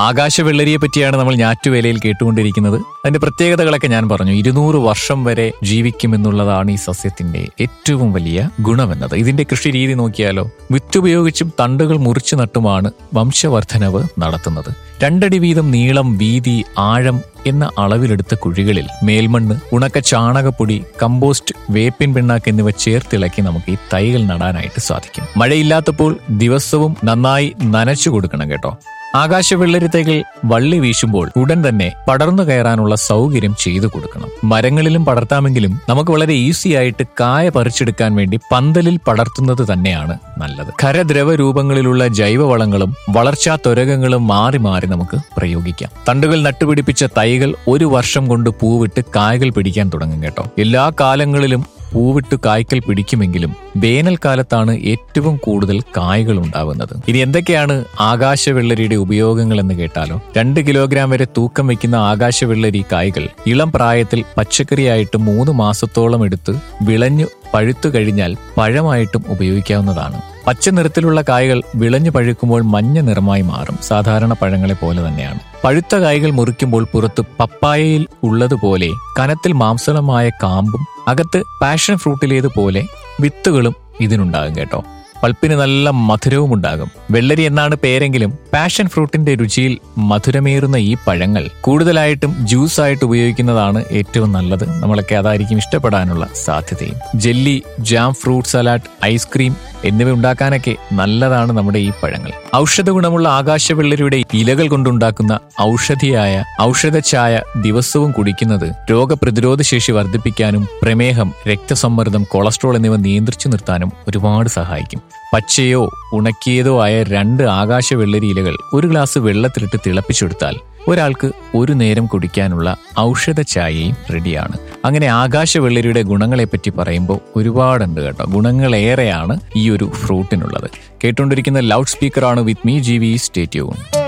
ആകാശവെള്ളരിയെ പറ്റിയാണ് നമ്മൾ ഞാറ്റുവേലയിൽ കേട്ടുകൊണ്ടിരിക്കുന്നത് അതിന്റെ പ്രത്യേകതകളൊക്കെ ഞാൻ പറഞ്ഞു ഇരുന്നൂറ് വർഷം വരെ ജീവിക്കുമെന്നുള്ളതാണ് ഈ സസ്യത്തിന്റെ ഏറ്റവും വലിയ ഗുണമെന്നത് ഇതിന്റെ കൃഷി രീതി നോക്കിയാലോ വിത്തുപയോഗിച്ചും തണ്ടുകൾ മുറിച്ചു നട്ടുമാണ് വംശവർദ്ധനവ് നടത്തുന്നത് രണ്ടടി വീതം നീളം വീതി ആഴം എന്ന അളവിലെടുത്ത കുഴികളിൽ മേൽമണ്ണ് ഉണക്ക ചാണകപ്പൊടി കമ്പോസ്റ്റ് വേപ്പിൻ പിണ്ണാക്ക് എന്നിവ ചേർത്തിളക്കി നമുക്ക് ഈ തൈകൾ നടാനായിട്ട് സാധിക്കും മഴയില്ലാത്തപ്പോൾ ദിവസവും നന്നായി നനച്ചു കൊടുക്കണം കേട്ടോ ആകാശവെള്ളരി തൈകൾ വള്ളി വീശുമ്പോൾ ഉടൻ തന്നെ പടർന്നു കയറാനുള്ള സൗകര്യം ചെയ്തു കൊടുക്കണം മരങ്ങളിലും പടർത്താമെങ്കിലും നമുക്ക് വളരെ ഈസി ആയിട്ട് കായ പറിച്ചെടുക്കാൻ വേണ്ടി പന്തലിൽ പടർത്തുന്നത് തന്നെയാണ് നല്ലത് ഖരദ്രവ രൂപങ്ങളിലുള്ള ജൈവവളങ്ങളും വളർച്ചാ ത്വരകങ്ങളും മാറി മാറി നമുക്ക് പ്രയോഗിക്കാം തണ്ടുകൾ നട്ടുപിടിപ്പിച്ച തൈകൾ ഒരു വർഷം കൊണ്ട് പൂവിട്ട് കായകൾ പിടിക്കാൻ തുടങ്ങും കേട്ടോ എല്ലാ കാലങ്ങളിലും പൂവിട്ട് കായ്ക്കൽ പിടിക്കുമെങ്കിലും വേനൽക്കാലത്താണ് ഏറ്റവും കൂടുതൽ കായകൾ ഉണ്ടാവുന്നത് ഇനി എന്തൊക്കെയാണ് ആകാശവെള്ളരിയുടെ ഉപയോഗങ്ങൾ എന്ന് കേട്ടാലോ രണ്ട് കിലോഗ്രാം വരെ തൂക്കം വയ്ക്കുന്ന ആകാശവെള്ളരി കായ്കൾ ഇളം പ്രായത്തിൽ പച്ചക്കറിയായിട്ട് മൂന്ന് മാസത്തോളം എടുത്ത് വിളഞ്ഞു പഴുത്തു കഴിഞ്ഞാൽ പഴമായിട്ടും ഉപയോഗിക്കാവുന്നതാണ് പച്ച നിറത്തിലുള്ള കായകൾ വിളഞ്ഞു പഴുക്കുമ്പോൾ മഞ്ഞ നിറമായി മാറും സാധാരണ പഴങ്ങളെ പോലെ തന്നെയാണ് പഴുത്ത കായ്കൾ മുറിക്കുമ്പോൾ പുറത്ത് പപ്പായയിൽ ഉള്ളതുപോലെ കനത്തിൽ മാംസളമായ കാമ്പും അകത്ത് പാഷൻ ഫ്രൂട്ടിലേതുപോലെ വിത്തുകളും ഇതിനുണ്ടാകും കേട്ടോ പൾപ്പിന് നല്ല മധുരവും ഉണ്ടാകും വെള്ളരി എന്നാണ് പേരെങ്കിലും പാഷൻ ഫ്രൂട്ടിന്റെ രുചിയിൽ മധുരമേറുന്ന ഈ പഴങ്ങൾ കൂടുതലായിട്ടും ജ്യൂസ് ആയിട്ട് ഉപയോഗിക്കുന്നതാണ് ഏറ്റവും നല്ലത് നമ്മളൊക്കെ അതായിരിക്കും ഇഷ്ടപ്പെടാനുള്ള സാധ്യതയും jelly jam fruit salad ice cream എന്നിവ ഉണ്ടാക്കാനൊക്കെ നല്ലതാണ് നമ്മുടെ ഈ പഴങ്ങൾ ഔഷധ ഗുണമുള്ള ആകാശവെള്ളരിയുടെ ഇലകൾ കൊണ്ടുണ്ടാക്കുന്ന ഔഷധിയായ ഔഷധച്ചായ ദിവസവും കുടിക്കുന്നത് രോഗപ്രതിരോധ ശേഷി വർദ്ധിപ്പിക്കാനും പ്രമേഹം രക്തസമ്മർദ്ദം കൊളസ്ട്രോൾ എന്നിവ നിയന്ത്രിച്ചു നിർത്താനും ഒരുപാട് സഹായിക്കും പച്ചയോ ഉണക്കിയതോ ആയ രണ്ട് ആകാശവെള്ളരി ഇലകൾ ഒരു ഗ്ലാസ് വെള്ളത്തിലിട്ട് തിളപ്പിച്ചെടുത്താൽ ഒരാൾക്ക് ഒരു നേരം കുടിക്കാനുള്ള ഔഷധ ചായയും റെഡിയാണ് അങ്ങനെ ആകാശവെള്ളരിയുടെ ഗുണങ്ങളെപ്പറ്റി പറയുമ്പോൾ ഒരുപാടുണ്ട് കേട്ടോ ഗുണങ്ങളേറെയാണ് ഈ ഒരു ഫ്രൂട്ടിനുള്ളത് കേട്ടുകൊണ്ടിരിക്കുന്ന ലൗഡ് സ്പീക്കറാണ് വിത്ത് മീ ജി വി സ്റ്റേറ്റ്യൂൺ